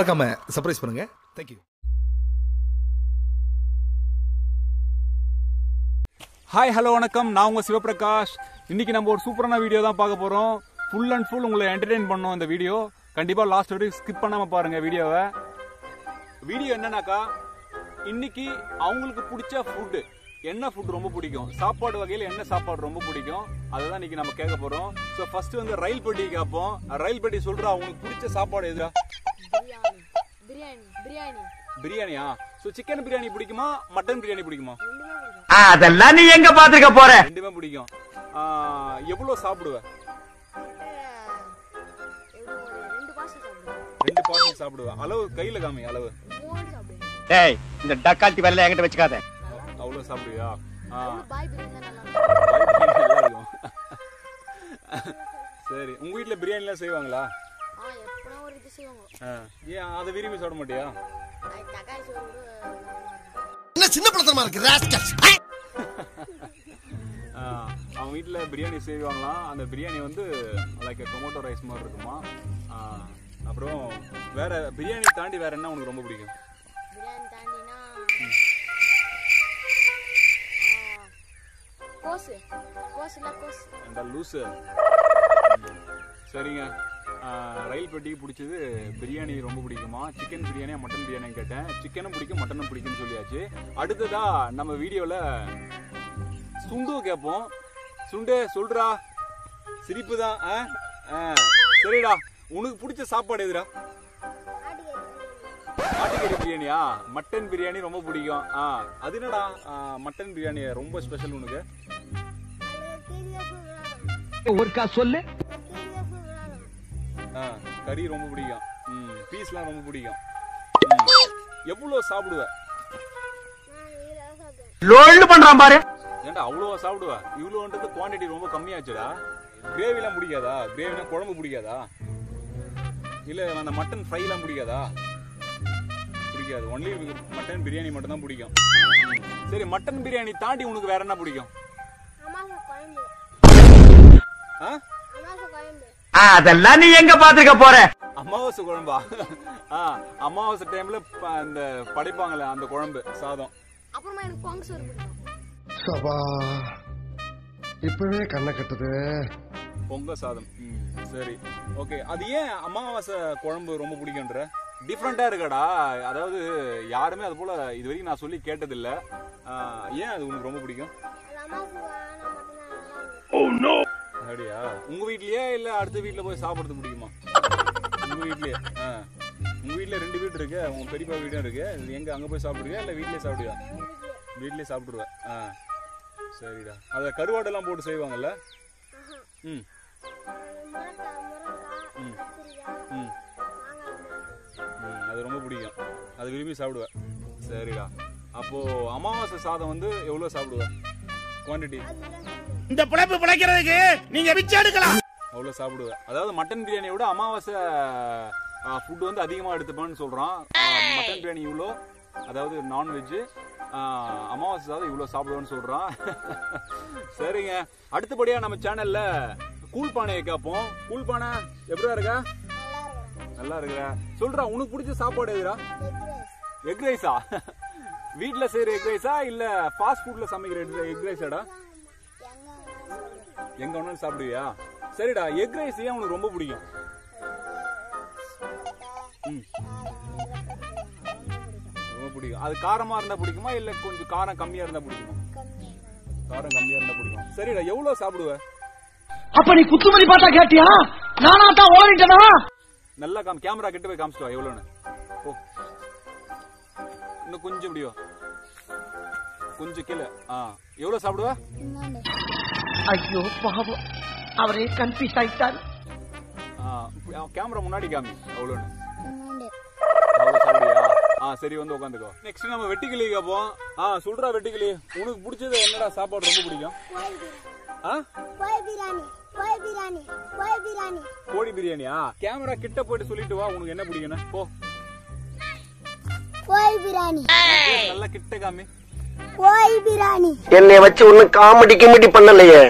மறக்காம சர்ப்ரைஸ் பண்ணுங்க thank you hi hello வணக்கம் நான் உங்க சிவபிரகாஷ் இன்னைக்கு நம்ம ஒரு சூப்பரான வீடியோ தான் பார்க்க போறோம் ஃபுல் அண்ட் ஃபுல் உங்களை என்டர்டெயின் பண்ணோம் இந்த வீடியோ கண்டிப்பா லாஸ்ட் வரைக்கும் ஸ்கிப் பண்ணாம பாருங்க வீடியோவை வீடியோ என்னன்னாக்கா இன்னைக்கு அவங்களுக்கு பிடிச்ச ஃபுட்டு என்ன ஃபுட் ரொம்ப பிடிக்கும் சாப்பாடு வகையில் என்ன சாப்பாடு ரொம்ப பிடிக்கும் அதை தான் இன்னைக்கு நம்ம கேட்க போறோம் ஸோ ஃபர்ஸ்ட் வந்து ரயில் பெட்டி கேட்போம் ரயில் பெட்டி சொல்றா அவங்களுக்கு பிடிச்ச சாப்பாடு எதுடா பிரியாணி பிரியாணி பிரியாணி பிரியாணியா ஸோ சிக்கன் பிரியாணி பிடிக்குமா மட்டன் பிரியாணி பிடிக்குமா ரெண்டுமே பிடிக்கும் அதெல்லாம் நீ எங்க பாத்துக்க போற ரெண்டுமே பிடிக்கும் ஆஹ், எவ்வளவு சாப்பிடுவேன் எப்படி ஒரு ரெண்டு பாசம் சாப்பிடுவேன் ரெண்டு பார்சல் சாப்பிடுவேன் அளவு கையில காமி அளவு மூணு சாப்பிடுவேன் டேய் இந்த டக்கால்ட்டி வேலை என்கிட்ட வச்சுக்காத அவ்வளவு சாப்பிடுவியா ஆ, ஒரு பாய் பிரியாணி தான் நல்லா பாய் பிரியாணி நல்லா இருக்கும் சரி உங்க வீட்ல பிரியாணி எல்லாம் செய்வாங்களா ஆ எப்பனா ஒரு இது செய்வாங்க ஆ, ஏன் அதை விரும்பி சாப்பிட மாட்டியா அது தக்காளி சோறு கூட நல்லா இருக்கும். என்ன சின்ன படத்தனமா இருக்கு ராஸ்கல்ஸ் ஆ, அவங்க வீட்ல பிரியாணி செய்வாங்களாம் அந்த பிரியாணி வந்து லைக் டொமேட்டோ ரைஸ் மாதிரி இருக்குமா ஆ, அப்புறம் வேற பிரியாணி தாண்டி வேற என்ன உனக்கு ரொம்ப பிடிக்கும் பிரியாணி தாண்டினா ஆ, கோஸு கோஸுல கோஸ் அந்த லூசு சரிங்க ஆ, ரயில் பெட்டிக்கு பிடிச்சது பிரியாணி ரொம்ப பிடிக்குமா சிக்கன் பிரியாணியா மட்டன் பிரியாணின்னு கேட்டேன் சிக்கனும் பிடிக்கும் மட்டனும் பிடிக்கும்னு சொல்லியாச்சு அடுத்ததா நம்ம வீடியோல சுண்டு கேட்போம் சுண்டு சொல்றா சிரிப்பு தான் ஆ? ஆ, சரிடா உனக்கு பிடிச்ச சாப்பாடு எதுடா ஆட்டுக்கறி பிரியாணியா மட்டன் பிரியாணி ரொம்ப பிடிக்கும் ஆ அது என்னடா ஆ, மட்டன் பிரியாணி ரொம்ப ஸ்பெஷல் உனக்கு ஒருக்கா சொல்லு ஆ, கறி ரொம்ப பிடிக்கும் ம் பீஸ்லாம் ரொம்ப பிடிக்கும் ம். எவ்வளோ சாப்பிடுவ லோல்னு பண்றான் பாரு ஏன்டா அவ்வளோவா சாப்பிடுவ இவ்வளோன்றது குவாண்டிட்டி ரொம்ப கம்மியாச்சுடா கிரேவிலாம் பிடிக்காதா கிரேவினா குழம்பு பிடிக்காதா இல்ல அந்த மட்டன் ஃப்ரைலாம் பிடிக்காதா பிடிக்காது ஒன்லி மட்டன் பிரியாணி மட்டும் தான் பிடிக்கும் ம். சரி மட்டன் பிரியாணி தாண்டி உனக்கு வேற என்ன பிடிக்கும் அமாசை குழம்பு ஆ அமாசை குழம்பு அதெல்லாம் நீ எங்க பாத்துக்க போற அமாவாசை குழம்பா ஆ அமாவாசை டைம்ல ப- அந்த படைப்பாங்களே அந்த குழம்பு சாதம் அப்புறமா எனக்கு பொங்க சோறு பிடிக்கும் சபா இப்பவே கண்ணை கட்டுது பொங்க சாதம் ம், சரி ஓகே அது ஏன் அமாவாசை குழம்பு ரொம்ப பிடிக்குன்ற டிஃப்ரெண்டா இருக்கடா அதாவது யாருமே அது போல இது வரைக்கும் நான் சொல்லி கேட்டதில்ல ஆ, ஏன் அது உனக்கு ரொம்ப பிடிக்கும் அது அமாசை ஆனால் மட்டும்தான் அப்படியா உங்க வீட்லயே இல்ல அடுத்த வீட்ல போய் சாப்பிடுறது பிடிக்குமா உங்க வீட்லயே ஆ. உங்க வீட்ல ரெண்டு வீடு இருக்கு உங்க பெரியப்பா வீடும் இருக்கு இது எங்க அங்க போய் சாப்பிடுவியா இல்ல வீட்லயே சாப்பிடுவியா வீட்லயே சாப்பிட்டுருவ ஆ சரிடா அத கருவாடெல்லாம் போட்டு செய்வாங்கல்ல ம் முருங்கக்காய் முருங்கக்காய் ம். கத்திரிக்காய் ம் மாங்காய் ம், அது ரொம்ப பிடிக்கும் அது விரும்பி சாப்பிடுவேன் சரிடா அப்போ அமாவாசை சாதம் வந்து எவ்வளவு சாப்பிடுவேன் குவாண்டிட்டி இந்த பிழைப்பு பிழைக்கிறதுக்கு நீங்க பிச்சை எடுக்கலாம் அவ்வளோ சாப்பிடுவேன் அதாவது மட்டன் பிரியாணியை விட அமாவாசை ஃபுட் வந்து அதிகமாக எடுத்துப்பேன்னு சொல்கிறான் மட்டன் பிரியாணி இவ்வளோ அதாவது நான்வெஜ்ஜு அமாவாசை சாதம் இவ்வளோ சாப்பிடுவேன்னு சொல்கிறான் சரிங்க அடுத்தபடியாக நம்ம சேனலில் கூழ் பானையை கேட்போம் கூழ் பானை எப்படிடா இருக்கா நல்லா இருக்கிற சொல்றா உனக்கு பிடிச்ச சாப்பாடு எதுடா எக் ரைஸா வீட்ல செய்யற எக் ரைஸா இல்ல ஃபாஸ்ட் ஃபுட்ல சமைக்கிற எக் ரைஸாடா எங்க வேணாலும் சாப்பிடுவியா சரிடா எக் ரைஸ் ஏன் உனக்கு ரொம்ப பிடிக்கும் ம். ரொம்ப பிடிக்கும் அது காரமா இருந்தா பிடிக்குமா இல்ல கொஞ்சம் காரம் கம்மியா இருந்தா பிடிக்குமா காரம் கம்மியா இருந்தா பிடிக்கும் சரிடா எவ்வளவு சாப்பிடுவ அப்ப நீ குத்துமதி பார்த்தா கேட்டியா நானா தான் ஓடிட்டனா நல்லா காம் கேமரா கிட்ட போய் காமிச்சிட்டு வா எவ்வளோன்னு ஓ இன்னும் கொஞ்சம் இப்படியோ கொஞ்சம் கீழே ஆ எவ்வளவு சாப்பிடுவ ஐயோ பாவம் அவரே கன்ஃபியூஸ் ஆயிட்டாரு ஆ கேமரா முன்னாடி காமி எவ்வளோன்னு அவ்வளோ சாப்பிடுவியா ஆ சரி வந்து உட்காந்துக்கோ நெக்ஸ்ட் நம்ம வெட்டிக்கிளி கேட்போம் ஆ சொல்றா வெட்டிக்கிளி உனக்கு பிடிச்சது என்னடா சாப்பாடு ரொம்ப பிடிக்கும் ஆ கோழி பிரியாணி கோழி பிரியாணி கோழி பிரியாணி கோழி பிரியாணியா கேமரா கிட்ட போயிட்டு சொல்லிட்டு வா உனக்கு என்ன பிடிக்கும்னு போ கோழி பிரியாணி நல்லா கிட்ட காமி கோழி பிரியாணி என்னை வச்சு ஒன்னும் காமெடி கிமெடி பண்ணலையே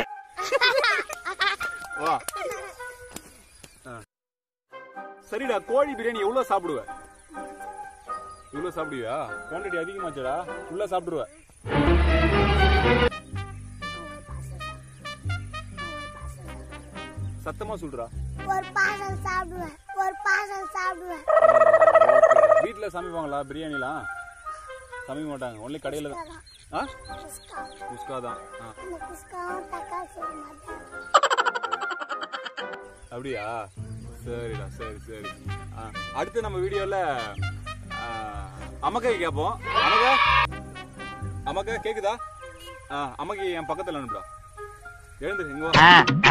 வா ஆ. சரிடா கோழி பிரியாணி எவ்வளவு சாப்பிடுவ இவ்வளவு சாப்பிடுவியா குவான்டிட்டி அதிகமாச்சடா ஃபுல்லா சாப்பிடுவ சத்தமா சொல்றா ஒரு பார்சல் சாப்பிடுவேன் ஒரு பார்சல் சாப்பிடுவேன் வீட்ல சமைப்பாங்களா பிரியாணிலாம் சமைக்க மாட்டாங்க ஒன்லி கடையில தான் ஆ குஸ்கா குஸ்கா தான் ஆ இந்த குஸ்காவும் தக்காளி செய்ய மாட்டேன் அப்படியா சரிடா சரி சரி ஆ, அடுத்து நம்ம வீடியோல அமக்கை கேட்போம் அமக அமக்க கேக்குதா ஆ அமக்கி என் பக்கத்துல அனுப்புடா எழுந்து இங்க வா.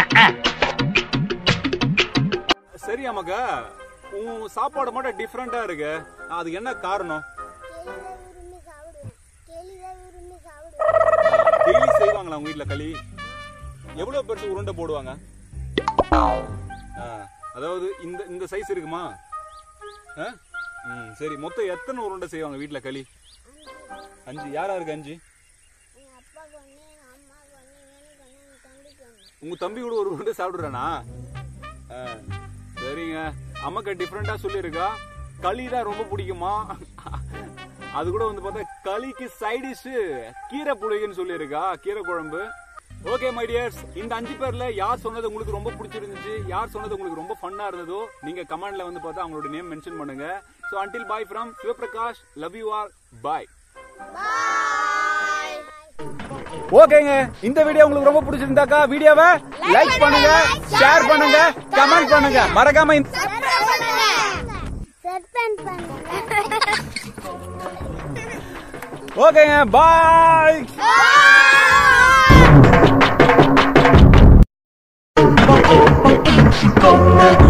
சரி அமக்க உன் சாப்பாடு மட்டும் டிஃப்ரெண்டா இருக்கு அதுக்கு என்ன காரணம் கேலிதான் விரும்பி சாப்பிடுவேன் கேலிதான் விரும்பி சாப்பிடுவேன் டெய்லி செய்வாங்களா உங்க வீட்ல களி எவ்வளவு பெருசு உருண்டை போடுவாங்க ஆ, அதாவது இந்த இந்த சைஸ் இருக்குமா ஆ? ம் சரி மொத்தம் எத்தனை உருண்டை செய்வாங்க வீட்ல களி அஞ்சு யாரா இருக்கு அஞ்சு எங்க அப்பாவுக்கு ஒன்று எங்க அம்மாவுக்கு ஒன்று எனக்கு ஒன்று எங்க தம்பிக்கு ஒன்று உங்க தம்பி கூட ஒரு உருண்டை சாப்பிடுறானா ஆ, சரிங்க அம்மாக்கு டிஃப்ரெண்டா சொல்லியிருக்கா களி தான் ரொம்ப பிடிக்குமா அது கூட வந்து பார்த்தா களிக்கு சைட் டிஷ் கீரை புளிகன்னு சொல்லியிருக்கா கீரை குழம்பு ஓகே மை டியர்ஸ் இந்த அஞ்சு பேர்ல யார் சொன்னது உங்களுக்கு ரொம்ப பிடிச்சிருந்துச்சு யார் சொன்னது உங்களுக்கு ரொம்ப ஃபன்னா இருந்ததோ நீங்க கமெண்ட்ல வந்து பார்த்தா அவங்களோட நேம் மென்ஷன் பண்ணுங்க so until bye from Sivaprakash love you all bye bye ஓகேங்க இந்த வீடியோ உங்களுக்கு ரொம்ப பிடிச்சிருந்தாக்கா வீடியோவை லைக் பண்ணுங்க ஷேர் பண்ணுங்க கமெண்ட் பண்ணுங்க மறக்காம இந்த சஸ்பெண்ட் பண்ணுங்க ஓகேங்க பாய் Bye.